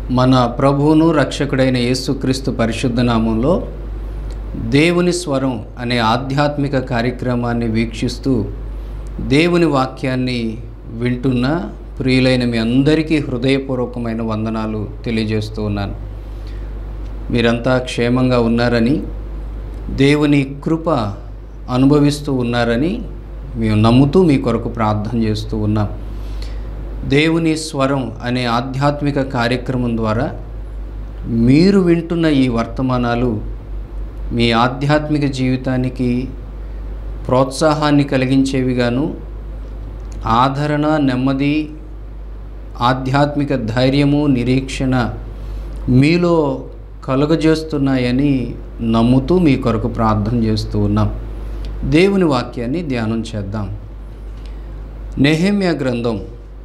మన ప్రభువును రక్షకుడైన యేసుక్రీస్తు పరిశుద్ధ నామంలో దేవుని స్వరం అనే ఆధ్యాత్మిక కార్యక్రమాన్ని వీక్షిస్తూ దేవుని వాక్యాన్ని వింటున్న ప్రియులైన మీ అందరికీ హృదయపూర్వకమైన వందనాలు తెలియజేస్తూ ఉన్నాను మీరంతా క్షేమంగా ఉన్నారని దేవుని కృప అనుభవిస్తూ ఉన్నారని మేము నమ్ముతూ మీ కొరకు ప్రార్థన చేస్తూ ఉన్నాం దేవుని స్వరం అనే ఆధ్యాత్మిక కార్యక్రమం ద్వారా మీరు వింటున్న ఈ వర్తమానాలు మీ ఆధ్యాత్మిక జీవితానికి ప్రోత్సాహాన్ని కలిగించేవిగాను ఆదరణ నెమ్మది ఆధ్యాత్మిక ధైర్యము నిరీక్షణ మీలో కలుగజేస్తున్నాయని నమ్ముతూ మీ కొరకు ప్రార్థన చేస్తూ ఉన్నాం దేవుని వాక్యాన్ని ధ్యానం చేద్దాం నెహమ్య గ్రంథం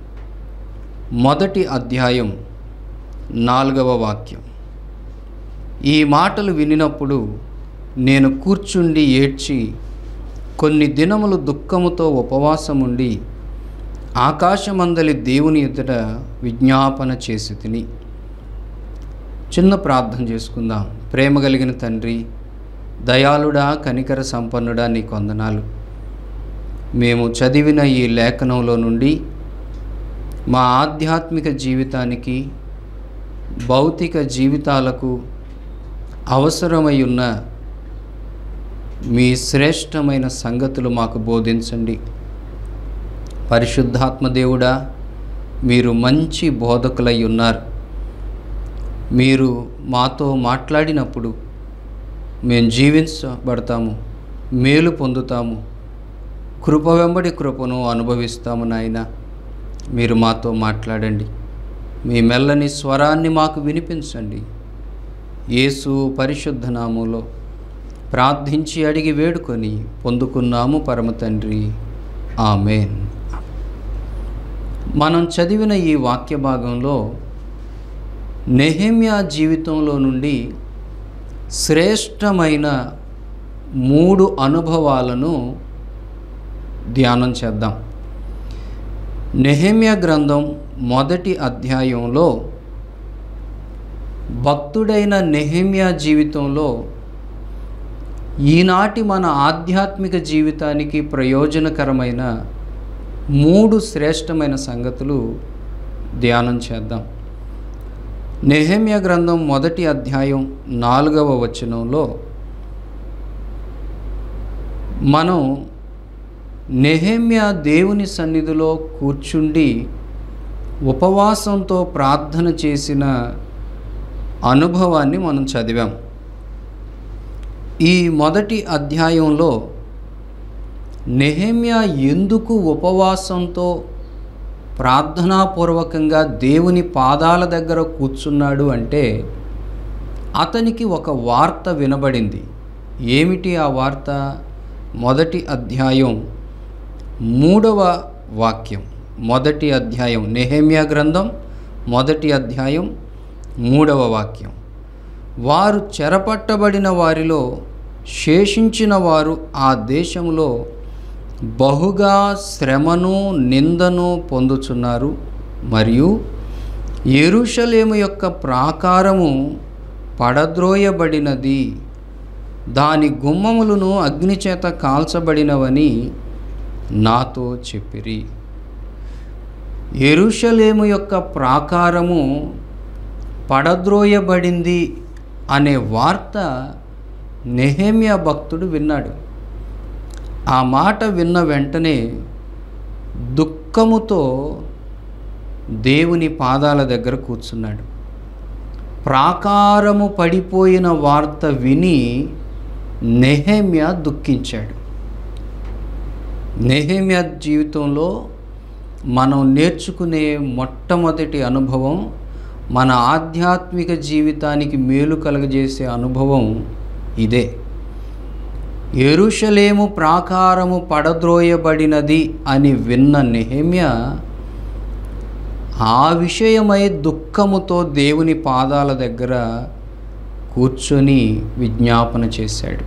మొదటి అధ్యాయం నాలుగవ వాక్యం ఈ మాటలు వినినప్పుడు నేను కూర్చుండి ఏడ్చి కొన్ని దినములు దుఃఖముతో ఉపవాసముండి ఆకాశమందలి దేవుని ఎదుట విజ్ఞాపన చేసి తిని చిన్న ప్రార్థన చేసుకుందాం ప్రేమ కలిగిన తండ్రి దయాళుడా కనికర సంపన్నుడా నీ కొందనాలు మేము చదివిన ఈ లేఖనంలో నుండి మా ఆధ్యాత్మిక జీవితానికి భౌతిక జీవితాలకు అవసరమై ఉన్న మీ శ్రేష్టమైన సంగతులు మాకు బోధించండి పరిశుద్ధాత్మ దేవుడా మీరు మంచి బోధకులై ఉన్నారు మీరు మాతో మాట్లాడినప్పుడు మేము జీవించబడతాము మేలు పొందుతాము కృప వెంబడి కృపను అనుభవిస్తాము నాయన మీరు మాతో మాట్లాడండి మీ మెల్లని స్వరాన్ని మాకు వినిపించండి యేసు పరిశుద్ధ నామంలో ప్రార్థించి అడిగి వేడుకొని పొందుకున్నాము పరమ తండ్రి ఆమెన్ మనం చదివిన ఈ వాక్య భాగంలో నెహమ్యా జీవితంలో నుండి శ్రేష్టమైన మూడు అనుభవాలను ధ్యానం చేద్దాం నెహమ్య గ్రంథం మొదటి అధ్యాయంలో భక్తుడైన నెహమ్యా జీవితంలో ఈనాటి మన ఆధ్యాత్మిక జీవితానికి ప్రయోజనకరమైన మూడు శ్రేష్టమైన సంగతులు ధ్యానం చేద్దాం నెహమ్య గ్రంథం మొదటి అధ్యాయం నాలుగవ వచనంలో మనం నెహమ్య దేవుని సన్నిధిలో కూర్చుండి ఉపవాసంతో ప్రార్థన చేసిన అనుభవాన్ని మనం చదివాం ఈ మొదటి అధ్యాయంలో నెహమ్య ఎందుకు ఉపవాసంతో ప్రార్థనాపూర్వకంగా దేవుని పాదాల దగ్గర కూర్చున్నాడు అంటే అతనికి ఒక వార్త వినబడింది ఏమిటి ఆ వార్త మొదటి అధ్యాయం మూడవ వాక్యం మొదటి అధ్యాయం నెహమ్యా గ్రంథం మొదటి అధ్యాయం మూడవ వాక్యం వారు చెరపట్టబడిన వారిలో శేషించిన వారు ఆ దేశంలో బహుగా శ్రమను నిందను పొందుచున్నారు మరియు ఎరుషలేము యొక్క ప్రాకారము పడద్రోయబడినది దాని గుమ్మములను అగ్నిచేత కాల్చబడినవని నాతో చెప్పిరి ఎరుషలేము యొక్క ప్రాకారము పడద్రోయబడింది అనే వార్త నెహేమియా భక్తుడు విన్నాడు ఆ మాట విన్న వెంటనే దుఃఖముతో దేవుని పాదాల దగ్గర కూర్చున్నాడు ప్రాకారము పడిపోయిన వార్త విని నెహేమ్య దుఃఖించాడు నెహేమ్య జీవితంలో మనం నేర్చుకునే మొట్టమొదటి అనుభవం మన ఆధ్యాత్మిక జీవితానికి మేలు కలగజేసే అనుభవం ఇదే ఎరుషలేము ప్రాకారము పడద్రోయబడినది అని విన్న నెహమ్య ఆ విషయమై దుఃఖముతో దేవుని పాదాల దగ్గర కూర్చొని విజ్ఞాపన చేశాడు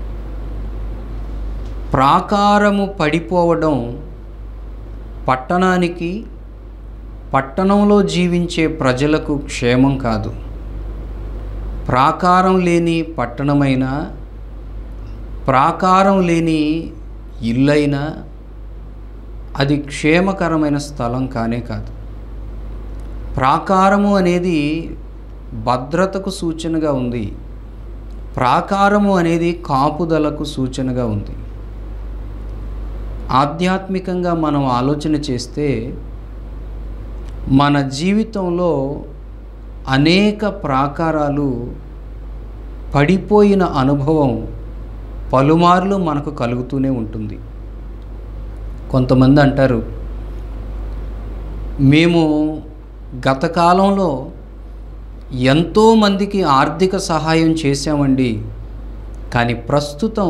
ప్రాకారము పడిపోవడం పట్టణానికి పట్టణంలో జీవించే ప్రజలకు క్షేమం కాదు ప్రాకారం లేని పట్టణమైనా ప్రాకారం లేని ఇల్లైనా అది క్షేమకరమైన స్థలం కానే కాదు ప్రాకారము అనేది భద్రతకు సూచనగా ఉంది ప్రాకారము అనేది కాపుదలకు సూచనగా ఉంది ఆధ్యాత్మికంగా మనం ఆలోచన చేస్తే మన జీవితంలో అనేక ప్రాకారాలు పడిపోయిన అనుభవం పలుమార్లు మనకు కలుగుతూనే ఉంటుంది కొంతమంది అంటారు మేము గత కాలంలో ఎంతోమందికి ఆర్థిక సహాయం చేశామండి కానీ ప్రస్తుతం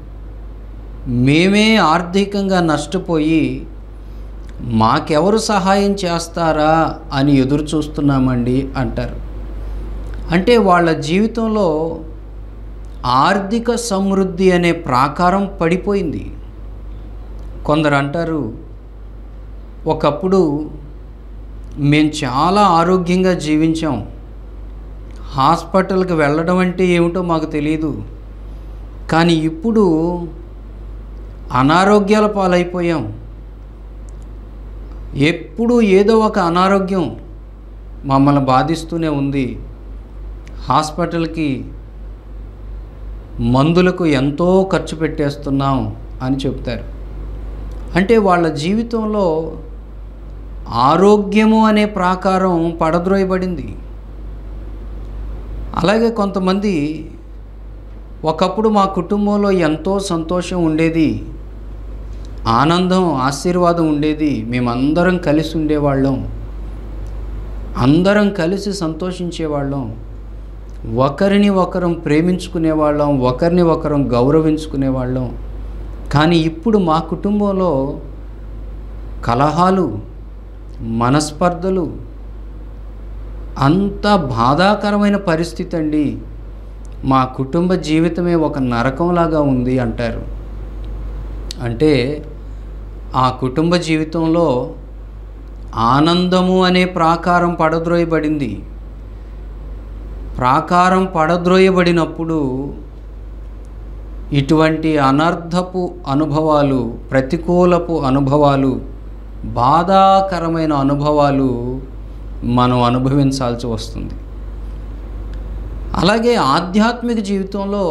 మేమే ఆర్థికంగా నష్టపోయి మాకెవరు సహాయం చేస్తారా అని ఎదురు చూస్తున్నామండి అంటారు అంటే వాళ్ళ జీవితంలో ఆర్థిక సమృద్ధి అనే ప్రాకారం పడిపోయింది కొందరు అంటారు ఒకప్పుడు మేము చాలా ఆరోగ్యంగా జీవించాం హాస్పిటల్కి వెళ్ళడం అంటే ఏమిటో మాకు తెలియదు కానీ ఇప్పుడు అనారోగ్యాల పాలైపోయాం ఎప్పుడు ఏదో ఒక అనారోగ్యం మమ్మల్ని బాధిస్తూనే ఉంది హాస్పిటల్కి మందులకు ఎంతో ఖర్చు పెట్టేస్తున్నాం అని చెప్తారు అంటే వాళ్ళ జీవితంలో ఆరోగ్యము అనే ప్రాకారం పడద్రోయబడింది అలాగే కొంతమంది ఒకప్పుడు మా కుటుంబంలో ఎంతో సంతోషం ఉండేది ఆనందం ఆశీర్వాదం ఉండేది మేమందరం కలిసి ఉండేవాళ్ళం అందరం కలిసి సంతోషించేవాళ్ళం ఒకరిని ఒకరం ప్రేమించుకునేవాళ్ళం ఒకరిని ఒకరం గౌరవించుకునేవాళ్ళం కానీ ఇప్పుడు మా కుటుంబంలో కలహాలు మనస్పర్ధలు అంత బాధాకరమైన పరిస్థితి అండి మా కుటుంబ జీవితమే ఒక నరకంలాగా ఉంది అంటారు అంటే ఆ కుటుంబ జీవితంలో ఆనందము అనే ప్రాకారం పడద్రోయబడింది ప్రాకారం పడద్రోయబడినప్పుడు ఇటువంటి అనర్థపు అనుభవాలు ప్రతికూలపు అనుభవాలు బాధాకరమైన అనుభవాలు మనం అనుభవించాల్సి వస్తుంది అలాగే ఆధ్యాత్మిక జీవితంలో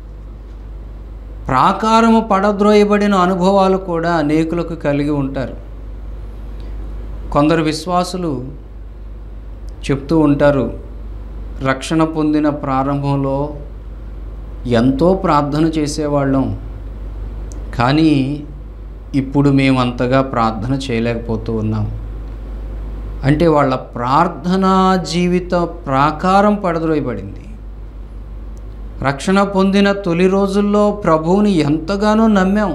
ప్రాకారము పడద్రోయబడిన అనుభవాలు కూడా అనేకులకు కలిగి ఉంటారు కొందరు విశ్వాసులు చెప్తూ ఉంటారు రక్షణ పొందిన ప్రారంభంలో ఎంతో ప్రార్థన చేసేవాళ్ళం కానీ ఇప్పుడు మేము అంతగా ప్రార్థన చేయలేకపోతూ ఉన్నాం అంటే వాళ్ళ ప్రార్థనా జీవిత ప్రాకారం పడద్రోయబడింది రక్షణ పొందిన తొలి రోజుల్లో ప్రభువుని ఎంతగానో నమ్మాం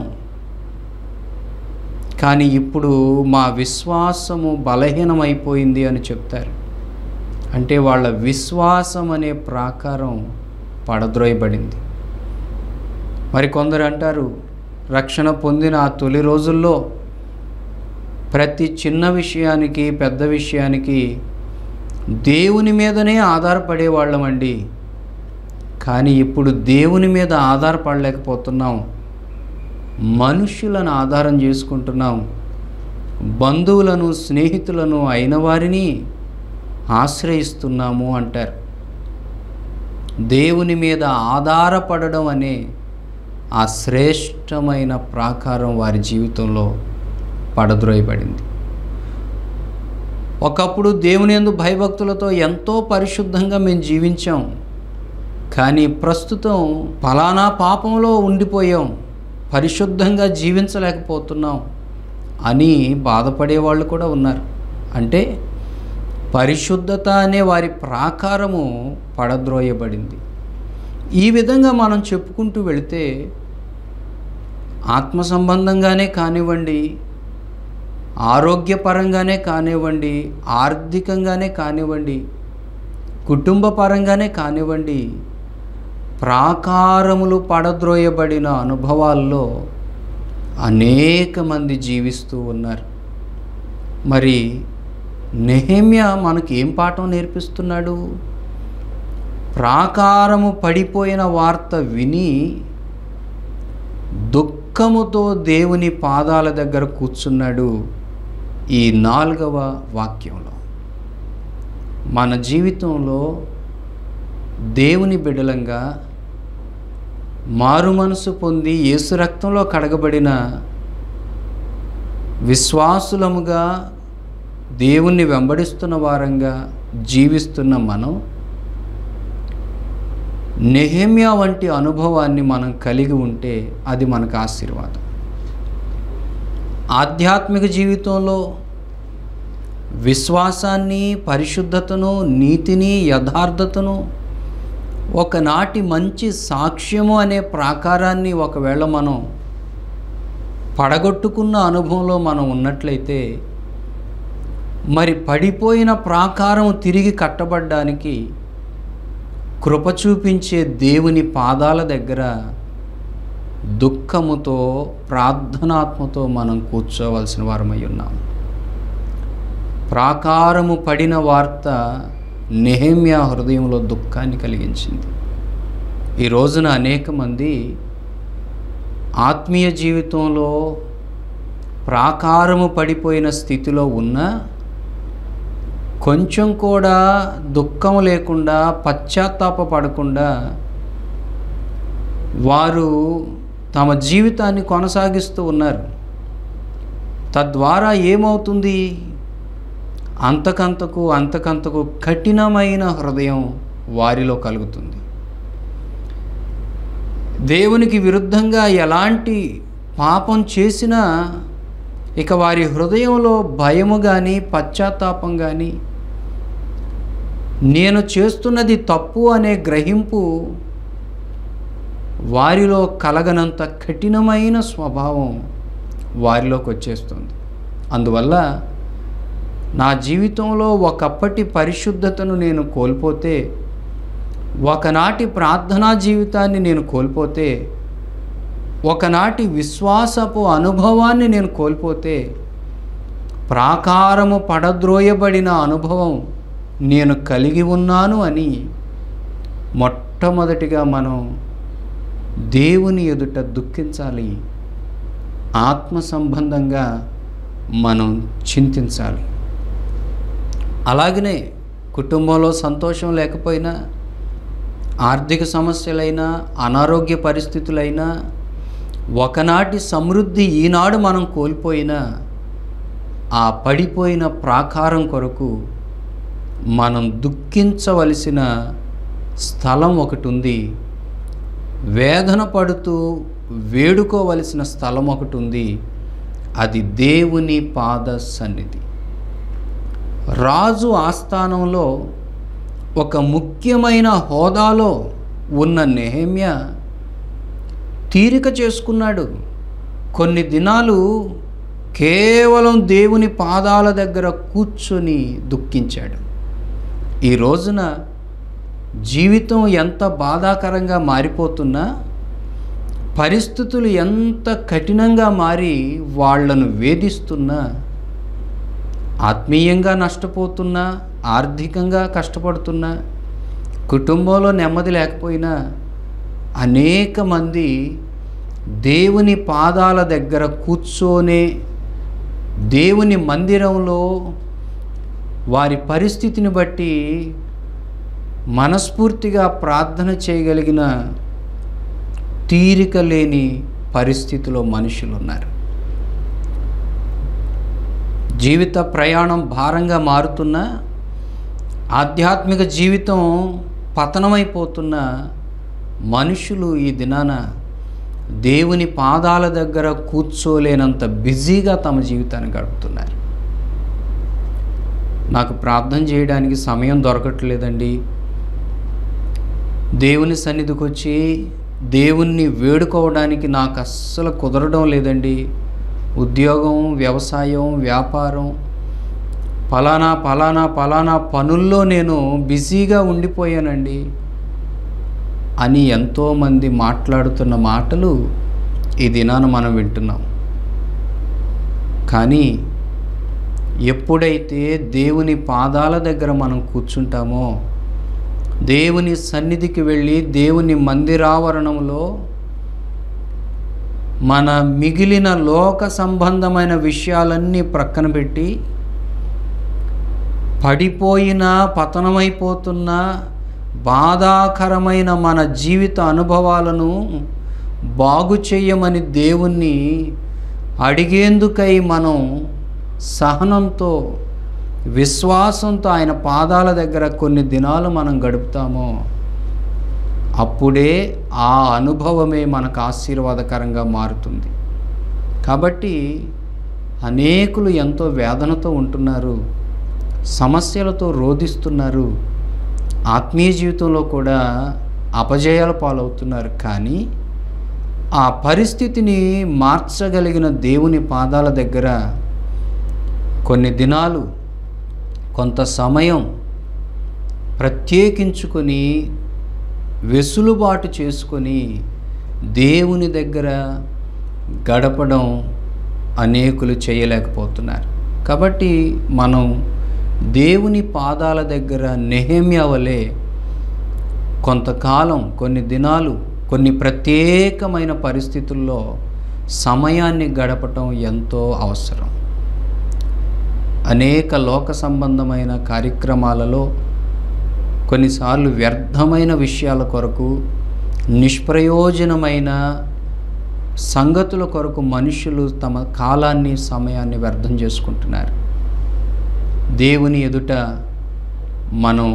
కానీ ఇప్పుడు మా విశ్వాసము బలహీనమైపోయింది అని చెప్తారు అంటే వాళ్ళ విశ్వాసం అనే ప్రాకారం పడద్రోయబడింది మరి కొందరు అంటారు రక్షణ పొందిన ఆ తొలి రోజుల్లో ప్రతి చిన్న విషయానికి పెద్ద విషయానికి దేవుని మీదనే ఆధారపడేవాళ్ళమండి కానీ ఇప్పుడు దేవుని మీద ఆధారపడలేకపోతున్నాం మనుషులను ఆధారం చేసుకుంటున్నాం బంధువులను స్నేహితులను అయిన వారిని ఆశ్రయిస్తున్నాము అంటారు దేవుని మీద ఆధారపడడం అనే ఆ శ్రేష్టమైన ప్రాకారం వారి జీవితంలో పడద్రోయబడింది ఒకప్పుడు దేవుని యందు భయభక్తులతో ఎంతో పరిశుద్ధంగా మేము జీవించాం కానీ ప్రస్తుతం ఫలానా పాపంలో ఉండిపోయాం పరిశుద్ధంగా జీవించలేకపోతున్నాం అని బాధపడే వాళ్ళు కూడా ఉన్నారు అంటే పరిశుద్ధత అనే వారి ప్రాకారము పడద్రోయబడింది ఈ విధంగా మనం చెప్పుకుంటూ వెళితే ఆత్మ సంబంధంగానే కానివ్వండి ఆరోగ్యపరంగానే కానివ్వండి ఆర్థికంగానే కానివ్వండి కుటుంబ పరంగానే కానివ్వండి ప్రాకారములు పడద్రోయబడిన అనుభవాల్లో అనేక మంది జీవిస్తూ ఉన్నారు మరి నెహమ్య మనకి ఏం పాఠం నేర్పిస్తున్నాడు ప్రాకారము పడిపోయిన వార్త విని దుఃఖముతో దేవుని పాదాల దగ్గర కూర్చున్నాడు ఈ నాలుగవ వాక్యంలో మన జీవితంలో దేవుని బిడలంగా మారు మనసు పొంది యేసు రక్తంలో కడగబడిన విశ్వాసులముగా దేవుణ్ణి వెంబడిస్తున్న వారంగా జీవిస్తున్న మనం నెహమ్యా వంటి అనుభవాన్ని మనం కలిగి ఉంటే అది మనకు ఆశీర్వాదం ఆధ్యాత్మిక జీవితంలో విశ్వాసాన్ని పరిశుద్ధతను నీతిని యథార్థతను ఒకనాటి మంచి సాక్ష్యము అనే ప్రాకారాన్ని ఒకవేళ మనం పడగొట్టుకున్న అనుభవంలో మనం ఉన్నట్లయితే మరి పడిపోయిన ప్రాకారం తిరిగి కట్టబడ్డానికి కృప చూపించే దేవుని పాదాల దగ్గర దుఃఖముతో ప్రార్థనాత్మతో మనం కూర్చోవలసిన వారమై ఉన్నాం ప్రాకారము పడిన వార్త నెహమ్యా హృదయంలో దుఃఖాన్ని కలిగించింది ఈ రోజున అనేక మంది ఆత్మీయ జీవితంలో ప్రాకారము పడిపోయిన స్థితిలో ఉన్న కొంచెం కూడా దుఃఖం లేకుండా పశ్చాత్తాప పడకుండా వారు తమ జీవితాన్ని కొనసాగిస్తూ ఉన్నారు తద్వారా ఏమవుతుంది అంతకంతకు అంతకంతకు కఠినమైన హృదయం వారిలో కలుగుతుంది దేవునికి విరుద్ధంగా ఎలాంటి పాపం చేసినా ఇక వారి హృదయంలో భయము కానీ పశ్చాత్తాపం కానీ నేను చేస్తున్నది తప్పు అనే గ్రహింపు వారిలో కలగనంత కఠినమైన స్వభావం వారిలోకి వచ్చేస్తుంది అందువల్ల నా జీవితంలో ఒకప్పటి పరిశుద్ధతను నేను కోల్పోతే ఒకనాటి ప్రార్థనా జీవితాన్ని నేను కోల్పోతే ఒకనాటి విశ్వాసపు అనుభవాన్ని నేను కోల్పోతే ప్రాకారము పడద్రోయబడిన అనుభవం నేను కలిగి ఉన్నాను అని మొట్టమొదటిగా మనం దేవుని ఎదుట దుఃఖించాలి ఆత్మ సంబంధంగా మనం చింతించాలి అలాగనే కుటుంబంలో సంతోషం లేకపోయినా ఆర్థిక సమస్యలైనా అనారోగ్య పరిస్థితులైనా ఒకనాటి సమృద్ధి ఈనాడు మనం కోల్పోయినా ఆ పడిపోయిన ప్రాకారం కొరకు మనం దుఃఖించవలసిన స్థలం ఒకటి ఉంది వేదన పడుతూ వేడుకోవలసిన స్థలం ఒకటి ఉంది అది దేవుని పాద సన్నిధి రాజు ఆస్థానంలో ఒక ముఖ్యమైన హోదాలో ఉన్న నెహమ్య తీరిక చేసుకున్నాడు కొన్ని దినాలు కేవలం దేవుని పాదాల దగ్గర కూర్చొని దుఃఖించాడు ఈ రోజున జీవితం ఎంత బాధాకరంగా మారిపోతున్నా పరిస్థితులు ఎంత కఠినంగా మారి వాళ్లను వేధిస్తున్నా ఆత్మీయంగా నష్టపోతున్నా ఆర్థికంగా కష్టపడుతున్నా కుటుంబంలో నెమ్మది లేకపోయినా అనేక మంది దేవుని పాదాల దగ్గర కూర్చోనే దేవుని మందిరంలో వారి పరిస్థితిని బట్టి మనస్ఫూర్తిగా ప్రార్థన చేయగలిగిన తీరిక లేని పరిస్థితిలో మనుషులు ఉన్నారు జీవిత ప్రయాణం భారంగా మారుతున్న ఆధ్యాత్మిక జీవితం పతనమైపోతున్న మనుషులు ఈ దినాన దేవుని పాదాల దగ్గర కూర్చోలేనంత బిజీగా తమ జీవితాన్ని గడుపుతున్నారు నాకు ప్రార్థన చేయడానికి సమయం దొరకట్లేదండి దేవుని సన్నిధికి వచ్చి దేవుణ్ణి వేడుకోవడానికి నాకు అస్సలు కుదరడం లేదండి ఉద్యోగం వ్యవసాయం వ్యాపారం పలానా పలానా పలానా పనుల్లో నేను బిజీగా ఉండిపోయానండి అని ఎంతోమంది మాట్లాడుతున్న మాటలు ఈ దినాన మనం వింటున్నాం కానీ ఎప్పుడైతే దేవుని పాదాల దగ్గర మనం కూర్చుంటామో దేవుని సన్నిధికి వెళ్ళి దేవుని మందిరావరణంలో మన మిగిలిన లోక సంబంధమైన విషయాలన్నీ ప్రక్కన పెట్టి పడిపోయిన పతనమైపోతున్న బాధాకరమైన మన జీవిత అనుభవాలను బాగు చేయమని దేవుణ్ణి అడిగేందుకై మనం సహనంతో విశ్వాసంతో ఆయన పాదాల దగ్గర కొన్ని దినాలు మనం గడుపుతామో అప్పుడే ఆ అనుభవమే మనకు ఆశీర్వాదకరంగా మారుతుంది కాబట్టి అనేకులు ఎంతో వేదనతో ఉంటున్నారు సమస్యలతో రోధిస్తున్నారు ఆత్మీయ జీవితంలో కూడా అపజయాల పాలవుతున్నారు కానీ ఆ పరిస్థితిని మార్చగలిగిన దేవుని పాదాల దగ్గర కొన్ని దినాలు కొంత సమయం ప్రత్యేకించుకొని వెసులుబాటు చేసుకొని దేవుని దగ్గర గడపడం అనేకులు చేయలేకపోతున్నారు కాబట్టి మనం దేవుని పాదాల దగ్గర నెహమ్య వలె కొంతకాలం కొన్ని దినాలు కొన్ని ప్రత్యేకమైన పరిస్థితుల్లో సమయాన్ని గడపటం ఎంతో అవసరం అనేక లోక సంబంధమైన కార్యక్రమాలలో కొన్నిసార్లు వ్యర్థమైన విషయాల కొరకు నిష్ప్రయోజనమైన సంగతుల కొరకు మనుషులు తమ కాలాన్ని సమయాన్ని వ్యర్థం చేసుకుంటున్నారు దేవుని ఎదుట మనం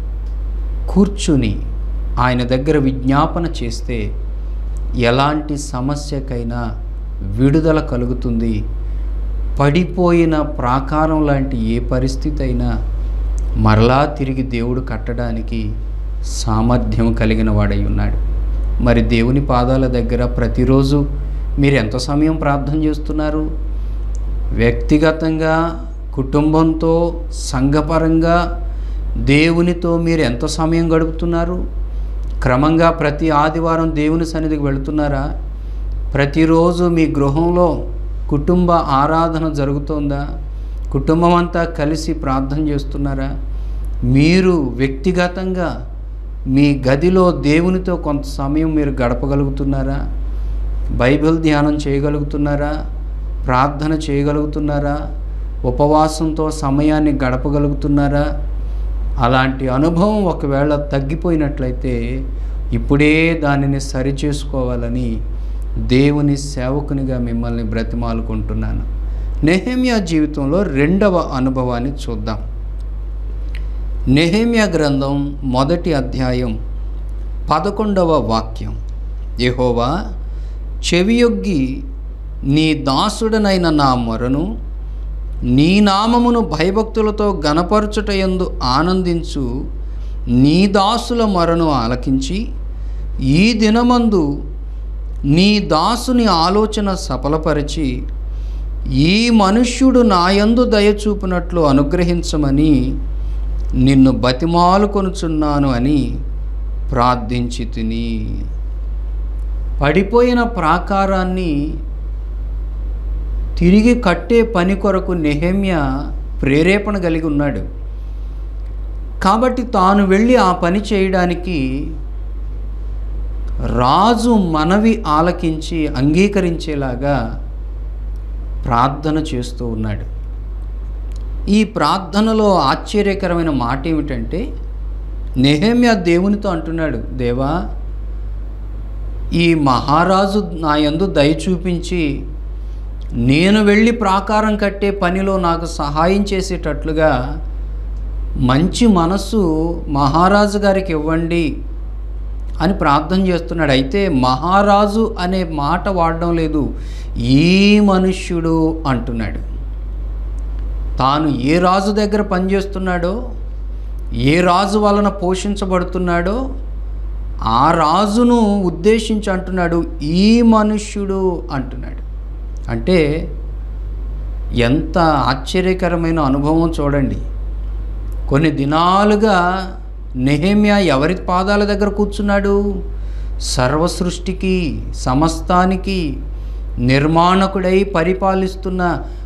కూర్చుని ఆయన దగ్గర విజ్ఞాపన చేస్తే ఎలాంటి సమస్యకైనా విడుదల కలుగుతుంది పడిపోయిన ప్రాకారం లాంటి ఏ పరిస్థితి అయినా మరలా తిరిగి దేవుడు కట్టడానికి సామర్థ్యం కలిగిన వాడై ఉన్నాడు మరి దేవుని పాదాల దగ్గర ప్రతిరోజు మీరు ఎంత సమయం ప్రార్థన చేస్తున్నారు వ్యక్తిగతంగా కుటుంబంతో సంఘపరంగా దేవునితో మీరు ఎంత సమయం గడుపుతున్నారు క్రమంగా ప్రతి ఆదివారం దేవుని సన్నిధికి వెళుతున్నారా ప్రతిరోజు మీ గృహంలో కుటుంబ ఆరాధన జరుగుతోందా కుటుంబం అంతా కలిసి ప్రార్థన చేస్తున్నారా మీరు వ్యక్తిగతంగా మీ గదిలో దేవునితో కొంత సమయం మీరు గడపగలుగుతున్నారా బైబిల్ ధ్యానం చేయగలుగుతున్నారా ప్రార్థన చేయగలుగుతున్నారా ఉపవాసంతో సమయాన్ని గడపగలుగుతున్నారా అలాంటి అనుభవం ఒకవేళ తగ్గిపోయినట్లయితే ఇప్పుడే దానిని సరిచేసుకోవాలని దేవుని సేవకునిగా మిమ్మల్ని బ్రతిమాలుకుంటున్నాను నెహమ్యా జీవితంలో రెండవ అనుభవాన్ని చూద్దాం నెహమ్యా గ్రంథం మొదటి అధ్యాయం పదకొండవ వాక్యం యెహోవా చెవియొగ్గి నీ దాసుడనైన నా మొరను నీ నామమును భయభక్తులతో గణపరచుటయందు ఆనందించు నీ దాసుల మొరను ఆలకించి ఈ దినమందు నీ దాసుని ఆలోచన సఫలపరిచి ఈ మనుష్యుడు నాయందు దయచూపినట్లు అనుగ్రహించమని నిన్ను బతిమాలుకొనుచున్నాను అని ప్రార్థించి తిని పడిపోయిన ప్రాకారాన్ని తిరిగి కట్టే పని కొరకు నెహమ్య ప్రేరేపణ కలిగి ఉన్నాడు కాబట్టి తాను వెళ్ళి ఆ పని చేయడానికి రాజు మనవి ఆలకించి అంగీకరించేలాగా ప్రార్థన చేస్తూ ఉన్నాడు ఈ ప్రార్థనలో ఆశ్చర్యకరమైన మాట ఏమిటంటే నెహమ్య దేవునితో అంటున్నాడు దేవా ఈ మహారాజు నా యందు దయ చూపించి నేను వెళ్ళి ప్రాకారం కట్టే పనిలో నాకు సహాయం చేసేటట్లుగా మంచి మనస్సు మహారాజు గారికి ఇవ్వండి అని ప్రార్థన చేస్తున్నాడు అయితే మహారాజు అనే మాట వాడడం లేదు ఈ మనుష్యుడు అంటున్నాడు తాను ఏ రాజు దగ్గర పనిచేస్తున్నాడో ఏ రాజు వలన పోషించబడుతున్నాడో ఆ రాజును ఉద్దేశించి అంటున్నాడు ఈ మనుష్యుడు అంటున్నాడు అంటే ఎంత ఆశ్చర్యకరమైన అనుభవం చూడండి కొన్ని దినాలుగా నెహమ్యా ఎవరి పాదాల దగ్గర కూర్చున్నాడు సర్వ సృష్టికి సమస్తానికి నిర్మాణకుడై పరిపాలిస్తున్న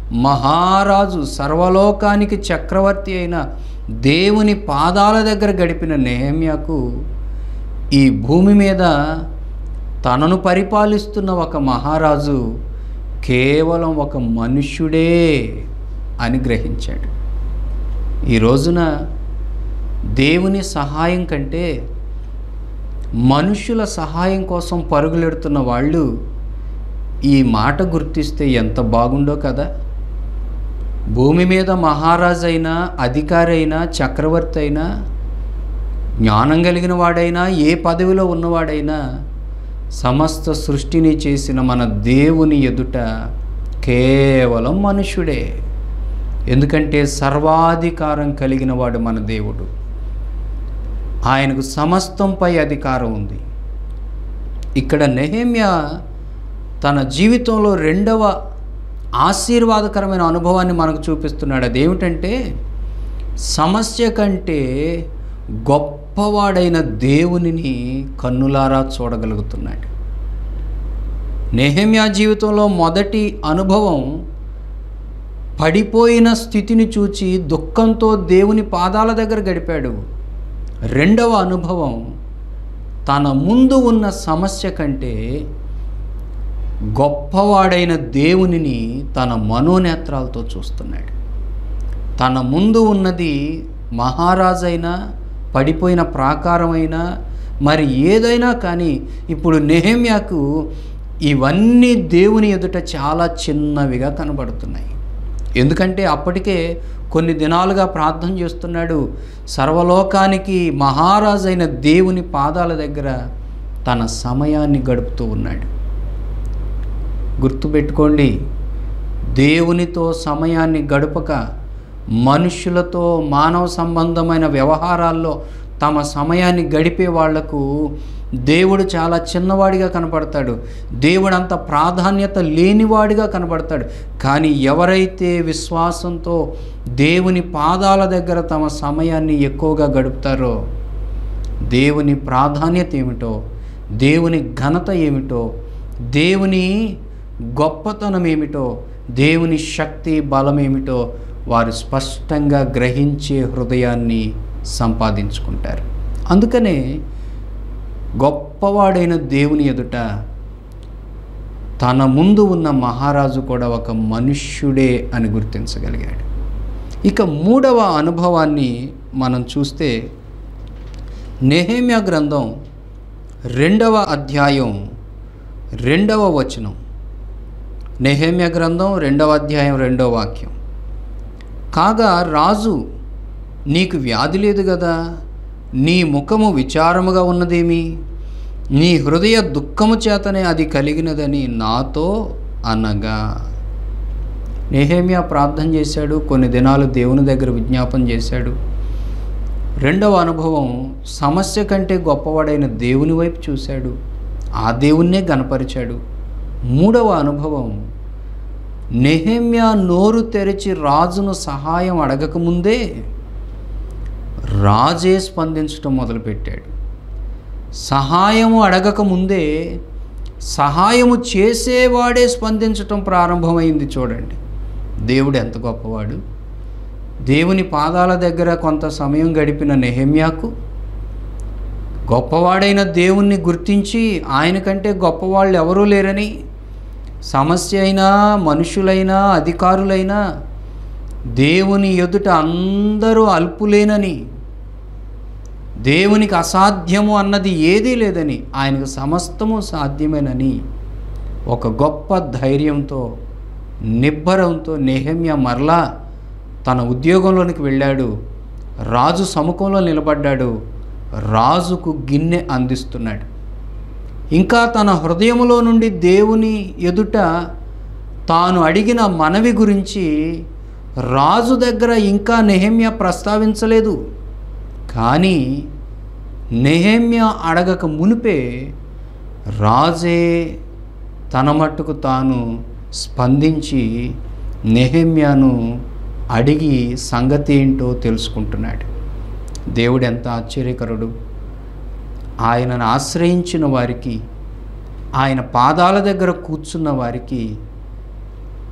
మహారాజు సర్వలోకానికి చక్రవర్తి అయిన దేవుని పాదాల దగ్గర గడిపిన నెహమ్యాకు ఈ భూమి మీద తనను పరిపాలిస్తున్న ఒక మహారాజు కేవలం ఒక మనుష్యుడే అని గ్రహించాడు ఈ రోజున దేవుని సహాయం కంటే మనుషుల సహాయం కోసం పరుగులెడుతున్న వాళ్ళు ఈ మాట గుర్తిస్తే ఎంత బాగుండో కదా భూమి మీద మహారాజు అయినా అధికారి అయినా చక్రవర్తి అయినా జ్ఞానం కలిగిన వాడైనా ఏ పదవిలో ఉన్నవాడైనా సమస్త సృష్టిని చేసిన మన దేవుని ఎదుట కేవలం మనుషుడే ఎందుకంటే సర్వాధికారం కలిగిన వాడు మన దేవుడు ఆయనకు సమస్తంపై అధికారం ఉంది ఇక్కడ నెహమ్య తన జీవితంలో రెండవ ఆశీర్వాదకరమైన అనుభవాన్ని మనకు చూపిస్తున్నాడు అదేమిటంటే సమస్య కంటే గొప్పవాడైన దేవునిని కన్నులారా చూడగలుగుతున్నాడు నెహమ్యా జీవితంలో మొదటి అనుభవం పడిపోయిన స్థితిని చూచి దుఃఖంతో దేవుని పాదాల దగ్గర గడిపాడు రెండవ అనుభవం తన ముందు ఉన్న సమస్య కంటే గొప్పవాడైన దేవునిని తన మనోనేత్రాలతో చూస్తున్నాడు తన ముందు ఉన్నది మహారాజైనా పడిపోయిన ప్రాకారమైనా మరి ఏదైనా కానీ ఇప్పుడు నెహమ్యాకు ఇవన్నీ దేవుని ఎదుట చాలా చిన్నవిగా కనబడుతున్నాయి ఎందుకంటే అప్పటికే కొన్ని దినాలుగా ప్రార్థన చేస్తున్నాడు సర్వలోకానికి మహారాజైన దేవుని పాదాల దగ్గర తన సమయాన్ని గడుపుతూ ఉన్నాడు గుర్తుపెట్టుకోండి దేవునితో సమయాన్ని గడపక మనుషులతో మానవ సంబంధమైన వ్యవహారాల్లో తమ సమయాన్ని గడిపే వాళ్లకు దేవుడు చాలా చిన్నవాడిగా కనపడతాడు దేవుడు అంత ప్రాధాన్యత లేనివాడిగా కనపడతాడు కానీ ఎవరైతే విశ్వాసంతో దేవుని పాదాల దగ్గర తమ సమయాన్ని ఎక్కువగా గడుపుతారో దేవుని ప్రాధాన్యత ఏమిటో దేవుని ఘనత ఏమిటో దేవుని గొప్పతనం ఏమిటో దేవుని శక్తి బలం ఏమిటో వారు స్పష్టంగా గ్రహించే హృదయాన్ని సంపాదించుకుంటారు అందుకనే గొప్పవాడైన దేవుని ఎదుట తన ముందు ఉన్న మహారాజు కూడా ఒక మనుష్యుడే అని గుర్తించగలిగాడు ఇక మూడవ అనుభవాన్ని మనం చూస్తే నెహేమ్య గ్రంథం రెండవ అధ్యాయం రెండవ వచనం నెహేమ్య గ్రంథం రెండవ అధ్యాయం రెండవ వాక్యం కాగా రాజు నీకు వ్యాధి లేదు కదా నీ ముఖము విచారముగా ఉన్నదేమి నీ హృదయ దుఃఖము చేతనే అది కలిగినదని నాతో అనగా నెహేమియా ప్రార్థన చేశాడు కొన్ని దినాలు దేవుని దగ్గర విజ్ఞాపన చేశాడు రెండవ అనుభవం సమస్య కంటే గొప్పవాడైన దేవుని వైపు చూశాడు ఆ దేవుణ్ణే గనపరిచాడు మూడవ అనుభవం నెహెమ్యా నోరు తెరిచి రాజును సహాయం అడగకముందే రాజే స్పందించడం మొదలుపెట్టాడు సహాయము అడగకముందే సహాయము చేసేవాడే స్పందించటం ప్రారంభమైంది చూడండి దేవుడు ఎంత గొప్పవాడు దేవుని పాదాల దగ్గర కొంత సమయం గడిపిన నెహమ్యాకు గొప్పవాడైన దేవుణ్ణి గుర్తించి ఆయన కంటే గొప్పవాళ్ళు ఎవరూ లేరని సమస్య అయినా మనుషులైనా అధికారులైనా దేవుని ఎదుట అందరూ అల్పులేనని దేవునికి అసాధ్యము అన్నది ఏదీ లేదని ఆయనకు సమస్తము సాధ్యమేనని ఒక గొప్ప ధైర్యంతో నిబ్బరంతో నెహమ్య మరలా తన ఉద్యోగంలోనికి వెళ్ళాడు రాజు సముఖంలో నిలబడ్డాడు రాజుకు గిన్నె అందిస్తున్నాడు ఇంకా తన హృదయములో నుండి దేవుని ఎదుట తాను అడిగిన మనవి గురించి రాజు దగ్గర ఇంకా నెహమ్య ప్రస్తావించలేదు కానీ నెహమ్య అడగక మునిపే రాజే తన మట్టుకు తాను స్పందించి నెహమ్యాను అడిగి సంగతి ఏంటో తెలుసుకుంటున్నాడు దేవుడు ఎంత ఆశ్చర్యకరుడు ఆయనను ఆశ్రయించిన వారికి ఆయన పాదాల దగ్గర కూర్చున్న వారికి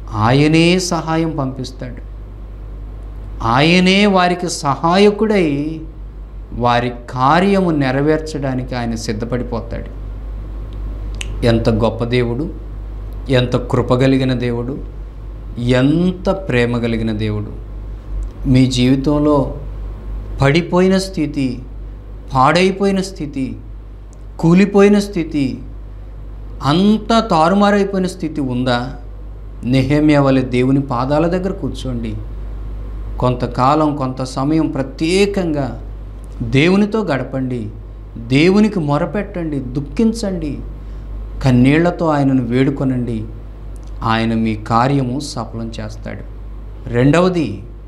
ఆయనే సహాయం పంపిస్తాడు ఆయనే వారికి సహాయకుడై వారి కార్యము నెరవేర్చడానికి ఆయన సిద్ధపడిపోతాడు ఎంత గొప్ప దేవుడు ఎంత కృపగలిగిన దేవుడు ఎంత ప్రేమ కలిగిన దేవుడు మీ జీవితంలో పడిపోయిన స్థితి పాడైపోయిన స్థితి కూలిపోయిన స్థితి అంతా తారుమారైపోయిన స్థితి ఉందా నెహమ్య వలె దేవుని పాదాల దగ్గర కూర్చోండి కొంతకాలం కొంత సమయం ప్రత్యేకంగా దేవునితో గడపండి దేవునికి మొరపెట్టండి దుఃఖించండి కన్నీళ్లతో ఆయనను వేడుకొనండి ఆయన మీ కార్యము సఫలం చేస్తాడు రెండవది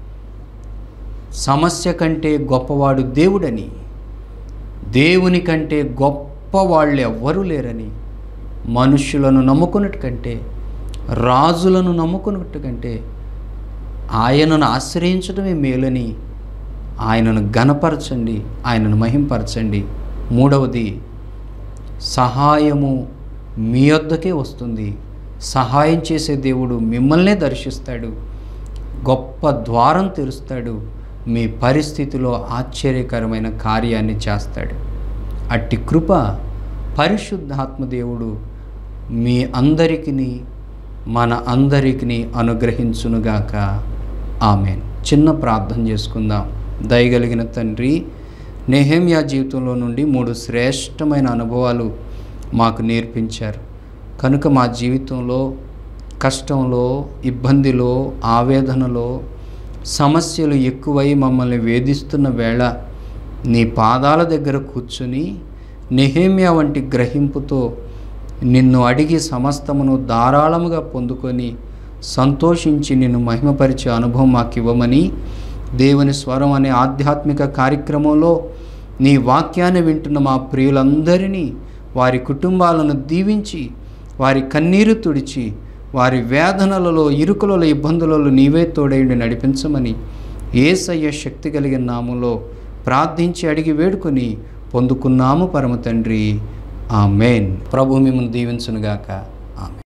సమస్య కంటే గొప్పవాడు దేవుడని దేవుని కంటే గొప్పవాళ్ళు ఎవ్వరూ లేరని మనుష్యులను నమ్ముకున్నట్టు కంటే రాజులను నమ్ముకున్నట్టు కంటే ఆయనను ఆశ్రయించడమే మేలని ఆయనను గణపరచండి ఆయనను మహింపరచండి మూడవది సహాయము మీ వద్దకే వస్తుంది సహాయం చేసే దేవుడు మిమ్మల్నే దర్శిస్తాడు గొప్ప ద్వారం తెరుస్తాడు మీ పరిస్థితిలో ఆశ్చర్యకరమైన కార్యాన్ని చేస్తాడు అట్టి కృప పరిశుద్ధాత్మ దేవుడు మీ అందరికిని మన అందరికిని అనుగ్రహించునుగాక ఆమెన్ చిన్న ప్రార్థన చేసుకుందాం దయగలిగిన తండ్రి నెహమ్యా జీవితంలో నుండి మూడు శ్రేష్టమైన అనుభవాలు మాకు నేర్పించారు కనుక మా జీవితంలో కష్టంలో ఇబ్బందిలో ఆవేదనలో సమస్యలు ఎక్కువై మమ్మల్ని వేధిస్తున్న వేళ నీ పాదాల దగ్గర కూర్చుని నెహేమ్యా వంటి గ్రహింపుతో నిన్ను అడిగి సమస్తమును ధారాళముగా పొందుకొని సంతోషించి నిన్ను మహిమపరిచే అనుభవం మాకు ఇవ్వమని దేవుని స్వరం అనే ఆధ్యాత్మిక కార్యక్రమంలో నీ వాక్యాన్ని వింటున్న మా ప్రియులందరినీ వారి కుటుంబాలను దీవించి వారి కన్నీరు తుడిచి వారి వేదనలలో ఇరుకులలో ఇబ్బందులలో నీవే తోడైండి నడిపించమని ఏసయ్య శక్తి కలిగిన నామంలో ప్రార్థించి అడిగి వేడుకొని పొందుకున్నాము పరమ తండ్రి ఆ మెయిన్ ప్రభు మిమ్మల్ని దీవించునుగాక